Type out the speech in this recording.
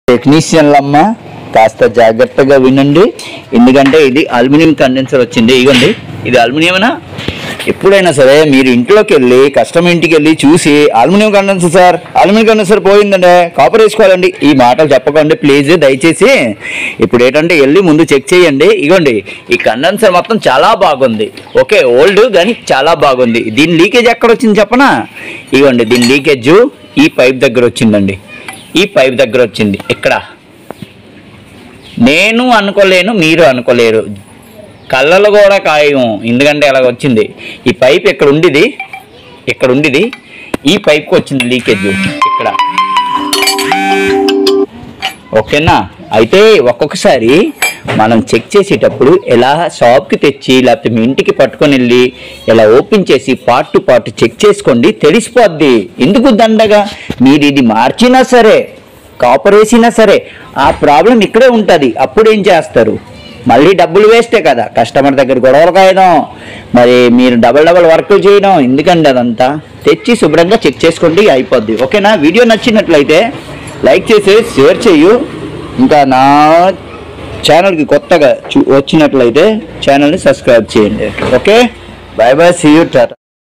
టెక్నీషియన్లమ్మ కాస్త జాగ్రత్తగా వినండి ఎందుకంటే ఇది అల్యూమినియం కండెన్సర్ వచ్చింది ఇగోండి ఇది అల్యూమినియమేనా ఎప్పుడైనా సరే మీరు ఇంట్లోకి వెళ్ళి కస్టమర్ ఇంటికి వెళ్ళి చూసి aluminium condenser sir aluminium condenser పోయిందండి కాపర్ వేసుకోవాలండి ఈ మాటలు చెప్పకండి ప్లీజ్ దయచేసి ఇప్పుడు ఏంటంటే వెళ్ళి ముందు చెక్ చేయండి ఇగోండి ఈ కండెన్సర్ మొత్తం చాలా బాగుంది ఓకే ఓల్డ్ కానీ చాలా బాగుంది దీని లీకేజ్ ఎక్కడ వచ్చింది చెప్పనా ఇగోండి దీని లీకేజ్ ఈ పైప్ దగ్గర వచ్చిందండి ఈ పైప్ దగ్గర వచ్చింది ఇక్కడ నేను అనుకోలేను మీరు అనుకోలేరు కళ్ళలో కూడా ఖాయం ఎందుకంటే అలా వచ్చింది ఈ పైప్ ఇక్కడ ఉండిది ఇక్కడ ఉండిది ఈ పైప్కి వచ్చింది లీకేజ్ ఇక్కడ ఓకేనా అయితే ఒక్కొక్కసారి మనం చెక్ చేసేటప్పుడు ఎలా షాప్కి తెచ్చి లేకపోతే మీ ఇంటికి పట్టుకొని వెళ్ళి ఇలా ఓపెన్ చేసి పార్ట్ టు పార్ట్ చెక్ చేసుకోండి తెలిసిపోద్ది ఎందుకు దండగా మీరు ఇది మార్చినా సరే కాపర్ వేసినా సరే ఆ ప్రాబ్లం ఇక్కడే ఉంటుంది అప్పుడు ఏం చేస్తారు మళ్ళీ డబ్బులు వేస్టే కదా కస్టమర్ దగ్గర గొడవలు కాయడం మరి మీరు డబల్ డబల్ వర్కులు చేయడం ఎందుకండి అదంతా తెచ్చి శుభ్రంగా చెక్ చేసుకోండి అయిపోద్ది ఓకేనా వీడియో నచ్చినట్లయితే లైక్ చేసి షేర్ చేయు ఇంకా నా ఛానల్కి కొత్తగా చూ వచ్చినట్లయితే ఛానల్ని సబ్స్క్రైబ్ చేయండి okay bye bye see you Tata